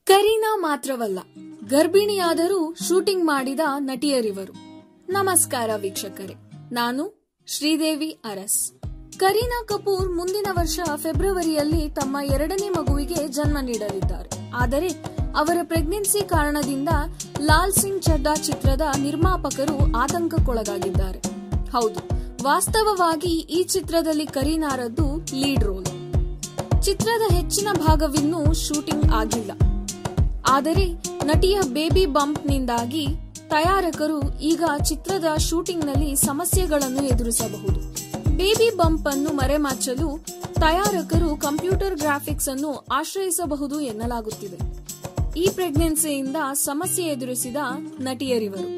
ಕರೀನಾ ಮಾತ್ರವಲ್ಲ ಗರ್ಭಿಣಿಯಾದರೂ ಶೂಟಿಂಗ್ ಮಾಡಿದ ನಟಿಯರಿವರು ನಮಸ್ಕಾರ ವೀಕ್ಷಕರೇ ನಾನು ಶ್ರೀದೇವಿ ಅರಸ್ ಕರೀನಾ ಕಪೂರ್ ಮುಂದಿನ ವರ್ಷ ಫೆಬ್ರವರಿಯಲ್ಲಿ ತಮ್ಮ ಎರಡನೇ ಮಗುವಿಗೆ ಜನ್ಮ ನೀಡಲಿದ್ದಾರೆ ಆದರೆ ಅವರ ಪ್ರೆಗ್ನೆನ್ಸಿ ಕಾರಣದಿಂದ ಲಾಲ್ ಸಿಂಗ್ ಚಡ್ಡಾ ಚಿತ್ರದ ನಿರ್ಮಾಪಕರು ಆತಂಕಕ್ಕೊಳಗಾಗಿದ್ದಾರೆ ಹೌದು ವಾಸ್ತವವಾಗಿ ಈ ಚಿತ್ರದಲ್ಲಿ ಕರೀನಾರದ್ದು ಲೀಡ್ ರೋಲ್ ಚಿತ್ರದ ಹೆಚ್ಚಿನ ಭಾಗವಿನ್ನೂ ಶೂಟಿಂಗ್ ಆಗಿಲ್ಲ ಆದರೆ ನಟಿಯ ಬೇಬಿ ಬಂಪ್ನಿಂದಾಗಿ ತಯಾರಕರು ಈಗ ಚಿತ್ರದ ಶೂಟಿಂಗ್ನಲ್ಲಿ ಸಮಸ್ಯೆಗಳನ್ನು ಎದುರಿಸಬಹುದು ಬೇಬಿ ಬಂಪ್ ಅನ್ನು ಮರೆಮಾಚಲು ತಯಾರಕರು ಕಂಪ್ಯೂಟರ್ ಗ್ರಾಫಿಕ್ಸ್ ಅನ್ನು ಆಶ್ರಯಿಸಬಹುದು ಎನ್ನಲಾಗುತ್ತಿದೆ ಈ ಪ್ರೆಗ್ನೆನ್ಸಿಯಿಂದ ಸಮಸ್ಯೆ ಎದುರಿಸಿದ ನಟಿಯರಿವರು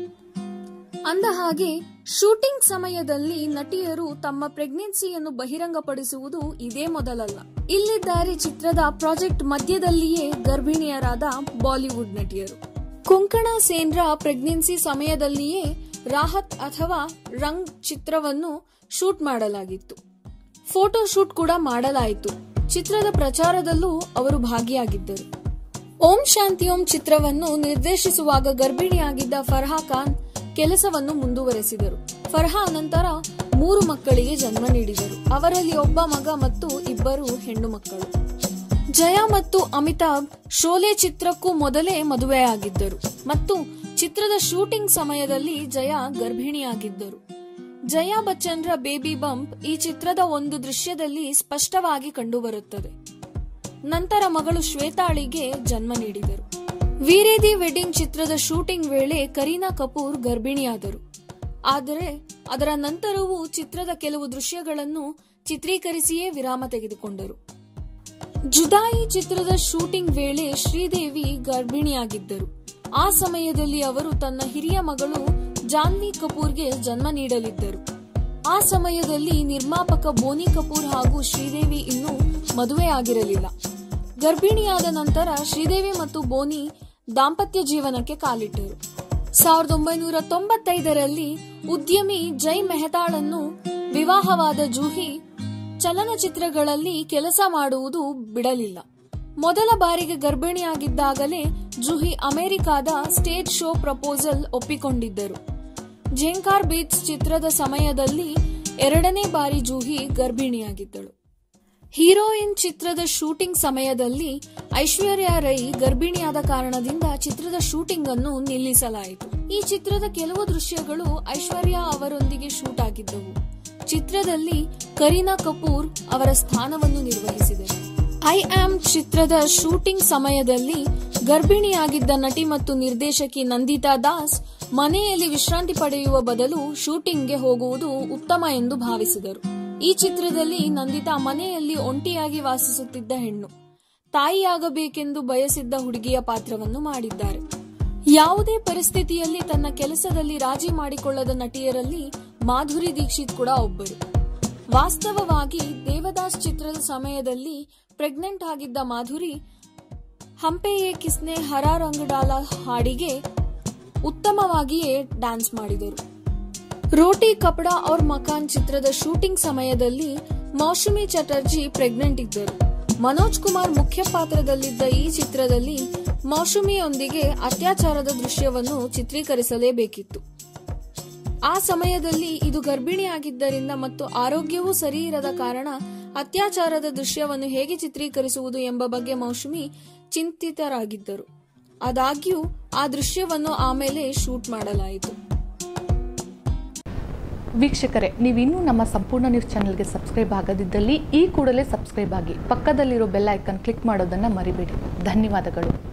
ಅಂದ ಹಾಗೆ ಶೂಟಿಂಗ್ ಸಮಯದಲ್ಲಿ ನಟಿಯರು ತಮ್ಮ ಪ್ರೆಗ್ನೆನ್ಸಿಯನ್ನು ಬಹಿರಂಗಪಡಿಸುವುದು ಇದೇ ಮೊದಲಲ್ಲ ಇಲ್ಲಿದ್ದಾರೆ ಚಿತ್ರದ ಪ್ರಾಜೆಕ್ಟ್ ಮಧ್ಯದಲ್ಲಿಯೇ ಗರ್ಭಿಣಿಯರಾದ ಬಾಲಿವುಡ್ ನಟಿಯರು ಕೊಂಕಣ ಸೇನ್ರ ಪ್ರೆಗ್ನೆನ್ಸಿ ಸಮಯದಲ್ಲಿಯೇ ರಾಹತ್ ಅಥವಾ ರಂಗ್ ಚಿತ್ರವನ್ನು ಶೂಟ್ ಮಾಡಲಾಗಿತ್ತು ಫೋಟೋ ಶೂಟ್ ಕೂಡ ಮಾಡಲಾಯಿತು ಚಿತ್ರದ ಪ್ರಚಾರದಲ್ಲೂ ಅವರು ಭಾಗಿಯಾಗಿದ್ದರು ಓಂ ಶಾಂತಿ ಓಂ ಚಿತ್ರವನ್ನು ನಿರ್ದೇಶಿಸುವಾಗ ಗರ್ಭಿಣಿಯಾಗಿದ್ದ ಫರ್ಹಾ ಖಾನ್ ಕೆಲಸವನ್ನು ಮುಂದುವರೆಸಿದರು ಫರ್ಹಾ ನಂತರ ಮೂರು ಮಕ್ಕಳಿಗೆ ಜನ್ಮ ನೀಡಿದರು ಅವರಲ್ಲಿ ಒಬ್ಬ ಮಗ ಮತ್ತು ಇಬ್ಬರು ಹೆಣ್ಣು ಮಕ್ಕಳು ಜಯಾ ಮತ್ತು ಅಮಿತಾಬ್ ಶೋಲೆ ಚಿತ್ರಕ್ಕೂ ಮೊದಲೇ ಮದುವೆಯಾಗಿದ್ದರು ಮತ್ತು ಚಿತ್ರದ ಶೂಟಿಂಗ್ ಸಮಯದಲ್ಲಿ ಜಯಾ ಗರ್ಭಿಣಿಯಾಗಿದ್ದರು ಜಯಾ ಬಚ್ಚನ್ರ ಬೇಬಿ ಬಂಪ್ ಈ ಚಿತ್ರದ ಒಂದು ದೃಶ್ಯದಲ್ಲಿ ಸ್ಪಷ್ಟವಾಗಿ ಕಂಡುಬರುತ್ತದೆ ನಂತರ ಮಗಳು ಶ್ವೇತಾಳಿಗೆ ಜನ್ಮ ನೀಡಿದರು ವೀರೇದಿ ವೆಡ್ಡಿಂಗ್ ಚಿತ್ರದ ಶೂಟಿಂಗ್ ವೇಳೆ ಕರೀನಾ ಕಪೂರ್ ಗರ್ಭಿಣಿಯಾದರು ಆದರೆ ಅದರ ನಂತರವೂ ಚಿತ್ರದ ಕೆಲವು ದೃಶ್ಯಗಳನ್ನು ಚಿತ್ರೀಕರಿಸಿಯೇ ವಿರಾಮ ತೆಗೆದುಕೊಂಡರು ಜುದಾಯಿ ಚಿತ್ರದ ಶೂಟಿಂಗ್ ವೇಳೆ ಶ್ರೀದೇವಿ ಗರ್ಭಿಣಿಯಾಗಿದ್ದರು ಆ ಸಮಯದಲ್ಲಿ ಅವರು ತನ್ನ ಹಿರಿಯ ಮಗಳು ಜಾನ್ವಿ ಕಪೂರ್ಗೆ ಜನ್ಮ ನೀಡಲಿದ್ದರು ಆ ಸಮಯದಲ್ಲಿ ನಿರ್ಮಾಪಕ ಬೋನಿ ಕಪೂರ್ ಹಾಗೂ ಶ್ರೀದೇವಿ ಇನ್ನೂ ಮದುವೆಯಾಗಿರಲಿಲ್ಲ ಗರ್ಭಿಣಿಯಾದ ನಂತರ ಶ್ರೀದೇವಿ ಮತ್ತು ಬೋನಿ ದಾಂಪತ್ಯ ಜೀವನಕ್ಕೆ ಕಾಲಿಟ್ಟರು ಸಾವಿರದ ಒಂಬೈನೂರ ತೊಂಬತ್ತೈದರಲ್ಲಿ ಉದ್ಯಮಿ ಜೈ ಮೆಹತಾಳನ್ನು ವಿವಾಹವಾದ ಜೂಹಿ ಚಲನಚಿತ್ರಗಳಲ್ಲಿ ಕೆಲಸ ಮಾಡುವುದು ಬಿಡಲಿಲ್ಲ ಮೊದಲ ಬಾರಿಗೆ ಗರ್ಭಿಣಿಯಾಗಿದ್ದಾಗಲೇ ಜೂಹಿ ಅಮೆರಿಕಾದ ಸ್ಟೇಜ್ ಶೋ ಪ್ರಪೋಸಲ್ ಒಪ್ಪಿಕೊಂಡಿದ್ದರು ಜೇಂಕಾರ್ ಬೀಟ್ಸ್ ಚಿತ್ರದ ಸಮಯದಲ್ಲಿ ಎರಡನೇ ಬಾರಿ ಜೂಹಿ ಗರ್ಭಿಣಿಯಾಗಿದ್ದಳು ಹೀರೋಯಿನ್ ಚಿತ್ರದ ಶೂಟಿಂಗ್ ಸಮಯದಲ್ಲಿ ಐಶ್ವರ್ಯ ರೈ ಗರ್ಭಿಣಿಯಾದ ಕಾರಣದಿಂದ ಚಿತ್ರದ ಶೂಟಿಂಗ್ ಅನ್ನು ನಿಲ್ಲಿಸಲಾಯಿತು ಈ ಚಿತ್ರದ ಕೆಲವು ದೃಶ್ಯಗಳು ಐಶ್ವರ್ಯ ಅವರೊಂದಿಗೆ ಶೂಟ್ ಆಗಿದ್ದವು ಚಿತ್ರದಲ್ಲಿ ಕರೀನಾ ಕಪೂರ್ ಅವರ ಸ್ಥಾನವನ್ನು ನಿರ್ವಹಿಸಿದರು ಐ ಆಮ್ ಚಿತ್ರದ ಶೂಟಿಂಗ್ ಸಮಯದಲ್ಲಿ ಗರ್ಭಿಣಿಯಾಗಿದ್ದ ನಟಿ ಮತ್ತು ನಿರ್ದೇಶಕಿ ನಂದಿತಾ ದಾಸ್ ಮನೆಯಲ್ಲಿ ವಿಶ್ರಾಂತಿ ಪಡೆಯುವ ಬದಲು ಶೂಟಿಂಗ್ಗೆ ಹೋಗುವುದು ಉತ್ತಮ ಎಂದು ಭಾವಿಸಿದರು ಈ ಚಿತ್ರದಲ್ಲಿ ನಂದಿತಾ ಮನೆಯಲ್ಲಿ ಒಂಟಿಯಾಗಿ ವಾಸಿಸುತ್ತಿದ್ದ ಹೆಣ್ಣು ತಾಯಿಯಾಗಬೇಕೆಂದು ಬಯಸಿದ್ದ ಹುಡುಗಿಯ ಪಾತ್ರವನ್ನು ಮಾಡಿದ್ದಾರೆ ಯಾವುದೇ ಪರಿಸ್ಥಿತಿಯಲ್ಲಿ ತನ್ನ ಕೆಲಸದಲ್ಲಿ ರಾಜಿ ಮಾಡಿಕೊಳ್ಳದ ನಟಿಯರಲ್ಲಿ ಮಾಧುರಿ ದೀಕ್ಷಿತ್ ಕೂಡ ಒಬ್ಬರು ವಾಸ್ತವವಾಗಿ ದೇವದಾಸ್ ಚಿತ್ರದ ಸಮಯದಲ್ಲಿ ಪ್ರೆಗ್ನೆಂಟ್ ಆಗಿದ್ದ ಮಾಧುರಿ ಹಂಪೆಯೇ ಕಿಸ್ನೆ ಹರ ರಂಗಡಾಲ ಹಾಡಿಗೆ ಉತ್ತಮವಾಗಿಯೇ ಡ್ಯಾನ್ಸ್ ಮಾಡಿದರು ರೋಟಿ ಕಪಡಾ ಔರ್ ಮಕಾನ್ ಚಿತ್ರದ ಶೂಟಿಂಗ್ ಸಮಯದಲ್ಲಿ ಮೌಸುಮಿ ಚಟರ್ಜಿ ಪ್ರೆಗ್ನೆಂಟ್ ಇದ್ದರು ಮನೋಜ್ ಕುಮಾರ್ ಮುಖ್ಯ ಪಾತ್ರದಲ್ಲಿದ್ದ ಈ ಚಿತ್ರದಲ್ಲಿ ಮೌಸುಮಿಯೊಂದಿಗೆ ಅತ್ಯಾಚಾರದ ದೃಶ್ಯವನ್ನು ಚಿತ್ರೀಕರಿಸಲೇಬೇಕಿತ್ತು ಆ ಸಮಯದಲ್ಲಿ ಇದು ಗರ್ಭಿಣಿಯಾಗಿದ್ದರಿಂದ ಮತ್ತು ಆರೋಗ್ಯವೂ ಸರಿ ಇರದ ಕಾರಣ ಅತ್ಯಾಚಾರದ ದೃಶ್ಯವನ್ನು ಹೇಗೆ ಚಿತ್ರೀಕರಿಸುವುದು ಎಂಬ ಬಗ್ಗೆ ಮೌಸುಮಿ ಚಿಂತಿತರಾಗಿದ್ದರು ಆದಾಗ್ಯೂ ಆ ದೃಶ್ಯವನ್ನು ಆಮೇಲೆ ಶೂಟ್ ಮಾಡಲಾಯಿತು ವೀಕ್ಷಕರೇ ನೀವಿನ್ನೂ ನಮ್ಮ ಸಂಪೂರ್ಣ ನ್ಯೂಸ್ ಚಾನೆಲ್ಗೆ ಸಬ್ಸ್ಕ್ರೈಬ್ ಆಗದಿದ್ದಲ್ಲಿ ಈ ಕೂಡಲೇ ಸಬ್ಸ್ಕ್ರೈಬ್ ಆಗಿ ಪಕ್ಕದಲ್ಲಿರೋ ಬೆಲ್ ಐಕನ್ ಕ್ಲಿಕ್ ಮಾಡೋದನ್ನು ಮರಿಬೇಡಿ ಧನ್ಯವಾದಗಳು